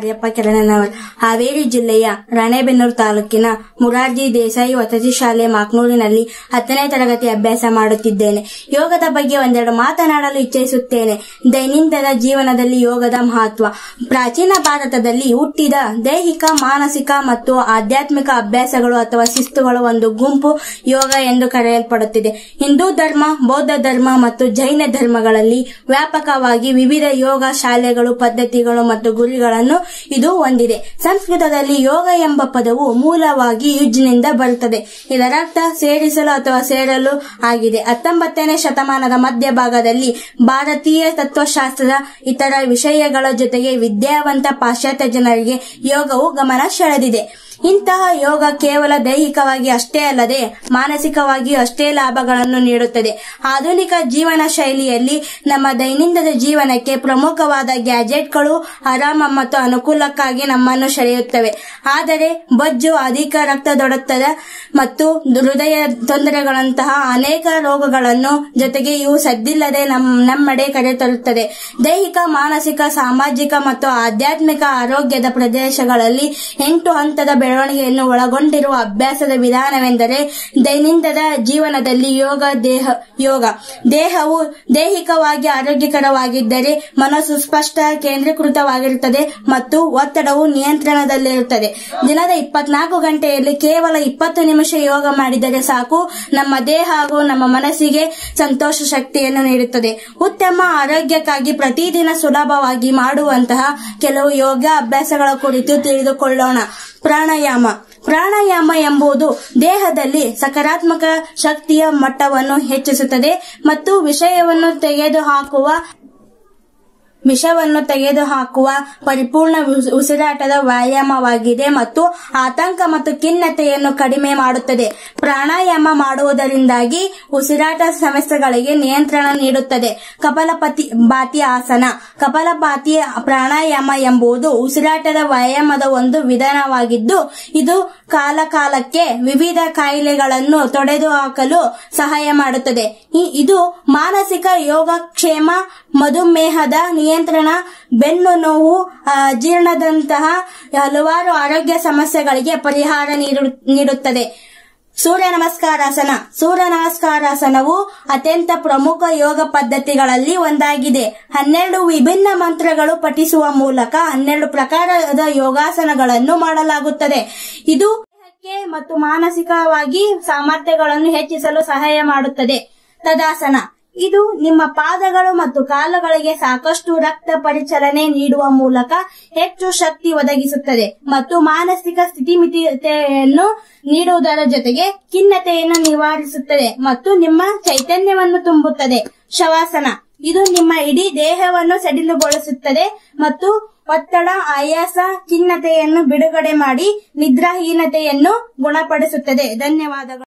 ಕಾರ್ಯಪ್ಪ ಕೆರಳನವರ್ ಹಾವೇರಿ ಜಿಲ್ಲೆಯ ರಾಣೆಬೆನ್ನೂರು ತಾಲೂಕಿನ ಮುರಾರ್ಜಿ ದೇಸಾಯಿ ವಸತಿ ಶಾಲೆ ಮಾಕ್ನೂರಿನಲ್ಲಿ ಹತ್ತನೇ ತರಗತಿ ಅಭ್ಯಾಸ ಮಾಡುತ್ತಿದ್ದೇನೆ ಯೋಗದ ಬಗ್ಗೆ ಒಂದೆರಡು ಮಾತನಾಡಲು ಇಚ್ಛಿಸುತ್ತೇನೆ ದೈನಂದಿನ ಜೀವನದಲ್ಲಿ ಯೋಗದ ಮಹತ್ವ ಪ್ರಾಚೀನ ಭಾರತದಲ್ಲಿ ಹುಟ್ಟಿದ ದೈಹಿಕ ಮಾನಸಿಕ ಮತ್ತು ಆಧ್ಯಾತ್ಮಿಕ ಅಭ್ಯಾಸಗಳು ಅಥವಾ ಶಿಸ್ತುಗಳ ಒಂದು ಗುಂಪು ಯೋಗ ಎಂದು ಕರೆಯಲ್ಪಡುತ್ತಿದೆ ಹಿಂದೂ ಧರ್ಮ ಬೌದ್ಧ ಧರ್ಮ ಮತ್ತು ಜೈನ ಧರ್ಮಗಳಲ್ಲಿ ವ್ಯಾಪಕವಾಗಿ ವಿವಿಧ ಯೋಗ ಶಾಲೆಗಳು ಪದ್ಧತಿಗಳು ಮತ್ತು ಗುರಿಗಳನ್ನು ಇದು ಹೊಂದಿದೆ ಸಂಸ್ಕೃತದಲ್ಲಿ ಯೋಗ ಎಂಬ ಪದವು ಮೂಲವಾಗಿ ಯುಜ್ನಿಂದ ಬರುತ್ತದೆ ಇದರರ್ಥ ಸೇರಿಸಲು ಅಥವಾ ಸೇರಲು ಆಗಿದೆ ಹತ್ತೊಂಬತ್ತನೇ ಶತಮಾನದ ಮಧ್ಯಭಾಗದಲ್ಲಿ ಭಾರತೀಯ ತತ್ವಶಾಸ್ತ್ರದ ಇತರ ವಿಷಯಗಳ ಜೊತೆಗೆ ವಿದ್ಯಾವಂತ ಪಾಶ್ಚಾತ್ಯ ಜನರಿಗೆ ಯೋಗವು ಗಮನ ಸೆಳೆದಿದೆ ಇಂತಹ ಯೋಗ ಕೇವಲ ದೈಹಿಕವಾಗಿ ಅಷ್ಟೇ ಅಲ್ಲದೆ ಮಾನಸಿಕವಾಗಿಯೂ ಅಷ್ಟೇ ಲಾಭಗಳನ್ನು ನೀಡುತ್ತದೆ ಆಧುನಿಕ ಜೀವನ ಶೈಲಿಯಲ್ಲಿ ನಮ್ಮ ದೈನಂದಿನ ಜೀವನಕ್ಕೆ ಪ್ರಮುಖವಾದ ಗ್ಯಾಜೆಟ್ಗಳು ಆರಾಮ ಮತ್ತು ಅನುಕೂಲಕ್ಕಾಗಿ ನಮ್ಮನ್ನು ಸೆಳೆಯುತ್ತವೆ ಆದರೆ ಬೊಜ್ಜು ಅಧಿಕ ರಕ್ತದೊತ್ತಡ ಮತ್ತು ಹೃದಯ ತೊಂದರೆಗಳಂತಹ ಅನೇಕ ರೋಗಗಳನ್ನು ಜೊತೆಗೆ ಇವು ಸದ್ದಿಲ್ಲದೆ ನಮ್ ನಮ್ಮೆಡೆ ಕರೆತರುತ್ತದೆ ದೈಹಿಕ ಮಾನಸಿಕ ಸಾಮಾಜಿಕ ಮತ್ತು ಆಧ್ಯಾತ್ಮಿಕ ಆರೋಗ್ಯದ ಪ್ರದೇಶಗಳಲ್ಲಿ ಎಂಟು ಹಂತದ ಬೆಳವಣಿಗೆಯನ್ನು ಒಳಗೊಂಡಿರುವ ಅಭ್ಯಾಸದ ವಿಧಾನವೆಂದರೆ ದೈನಂದಿನ ಜೀವನದಲ್ಲಿ ಯೋಗ ದೇಹ ಯೋಗ ದೇಹವು ದೈಹಿಕವಾಗಿ ಆರೋಗ್ಯಕರವಾಗಿದ್ದರೆ ಮನಸ್ಸು ಸ್ಪಷ್ಟ ಕೇಂದ್ರೀಕೃತವಾಗಿರುತ್ತದೆ ಮತ್ತು ಒತ್ತಡವು ನಿಯಂತ್ರಣದಲ್ಲಿರುತ್ತದೆ ದಿನದ ಇಪ್ಪತ್ನಾಲ್ಕು ಗಂಟೆಯಲ್ಲಿ ಕೇವಲ ಇಪ್ಪತ್ತು ನಿಮಿಷ ಯೋಗ ಮಾಡಿದರೆ ಸಾಕು ನಮ್ಮ ದೇಹ ಹಾಗೂ ನಮ್ಮ ಮನಸ್ಸಿಗೆ ಸಂತೋಷ ಶಕ್ತಿಯನ್ನು ನೀಡುತ್ತದೆ ಉತ್ತಮ ಆರೋಗ್ಯಕ್ಕಾಗಿ ಪ್ರತಿದಿನ ಸುಲಭವಾಗಿ ಮಾಡುವಂತಹ ಕೆಲವು ಯೋಗ ಅಭ್ಯಾಸಗಳ ಕುರಿತು ತಿಳಿದುಕೊಳ್ಳೋಣ ಪ್ರಾಣಾಯಾಮ ಪ್ರಾಣಾಯಾಮ ಎಂಬುದು ದೇಹದಲ್ಲಿ ಸಕಾರಾತ್ಮಕ ಶಕ್ತಿಯ ಮಟ್ಟವನ್ನು ಹೆಚ್ಚಿಸುತ್ತದೆ ಮತ್ತು ವಿಷಯವನ್ನು ತೆಗೆದುಹಾಕುವ ವಿಷವನ್ನು ತೆಗೆದುಹಾಕುವ ಪರಿಪೂರ್ಣ ಉಸ್- ಉಸಿರಾಟದ ವ್ಯಾಯಾಮವಾಗಿದೆ ಮತ್ತು ಆತಂಕ ಮತ್ತು ಖಿನ್ನತೆಯನ್ನು ಕಡಿಮೆ ಮಾಡುತ್ತದೆ ಪ್ರಾಣಾಯಾಮ ಮಾಡುವುದರಿಂದಾಗಿ ಉಸಿರಾಟ ಸಮಸ್ಯೆಗಳಿಗೆ ನಿಯಂತ್ರಣ ನೀಡುತ್ತದೆ ಕಪಾಲಪತಿ ಬಾತಿ ಆಸನ ಕಪಾಲಭಾತಿ ಪ್ರಾಣಾಯಾಮ ಎಂಬುದು ಉಸಿರಾಟದ ವ್ಯಾಯಾಮದ ಒಂದು ವಿಧಾನವಾಗಿದ್ದು ಇದು ಕಾಲ ಕಾಲಕ್ಕೆ ವಿವಿಧ ಕಾಯಿಲೆಗಳನ್ನು ತೊಡೆದುಹಾಕಲು ಸಹಾಯ ಮಾಡುತ್ತದೆ ಈ- ಇದು ಮಾನಸಿಕ ಯೋಗಕ್ಷೇಮ ಮಧುಮೇಹದ ನಿಯಂತ್ರಣ ಬೆನ್ನು ನೋವು ಆ, ಜೀರ್ಣದಂತಹ ಹಲವಾರು ಆರೋಗ್ಯ ಸಮಸ್ಯೆಗಳಿಗೆ ಪರಿಹಾರ ನೀಡು- ನೀಡುತ್ತದೆ ಸೂರ್ಯ ನಮಸ್ಕಾರಾಸನ ಸೂರ್ಯ ನಮಸ್ಕಾರಾಸನವು ಅತ್ಯಂತ ಪ್ರಮುಖ ಯೋಗ ಪದ್ಧತಿಗಳಲ್ಲಿ ಒಂದಾಗಿದೆ ಹನ್ನೆರಡು ವಿಭಿನ್ನ ಮಂತ್ರಗಳು ಪಠಿಸುವ ಮೂಲಕ ಹನ್ನೆರಡು ಪ್ರಕಾರದ ಯೋಗಾಸನಗಳನ್ನು ಮಾಡಲಾಗುತ್ತದೆ ಇದು ದೇಹಕ್ಕೆ ಮತ್ತು ಮಾನಸಿಕವಾಗಿ ಸಾಮರ್ಥ್ಯಗಳನ್ನು ಹೆಚ್ಚಿಸಲು ಸಹಾಯ ಮಾಡುತ್ತದೆ ತದಾಸನ ಇದು ನಿಮ್ಮ ಪಾದಗಳು ಮತ್ತು ಕಾಲುಗಳಿಗೆ ಸಾಕಷ್ಟು ರಕ್ತ ಪರಿಚಲನೆ ನೀಡುವ ಮೂಲಕ ಹೆಚ್ಚು ಶಕ್ತಿ ಒದಗಿಸುತ್ತದೆ ಮತ್ತು ಮಾನಸಿಕ ಸ್ಥಿತಿಮಿತಿಯನ್ನು ನೀಡುವುದರ ಜೊತೆಗೆ ಖಿನ್ನತೆಯನ್ನು ನಿವಾರಿಸುತ್ತದೆ ಮತ್ತು ನಿಮ್ಮ ಚೈತನ್ಯವನ್ನು ತುಂಬುತ್ತದೆ ಶವಾಸನ ಇದು ನಿಮ್ಮ ಇಡೀ ದೇಹವನ್ನು ಸಡಿಲುಗೊಳಿಸುತ್ತದೆ ಮತ್ತು ಒತ್ತಡ ಆಯಾಸ ಖಿನ್ನತೆಯನ್ನು ಬಿಡುಗಡೆ ಮಾಡಿ ನಿದ್ರಾಹೀನತೆಯನ್ನು ಗುಣಪಡಿಸುತ್ತದೆ ಧನ್ಯವಾದಗಳು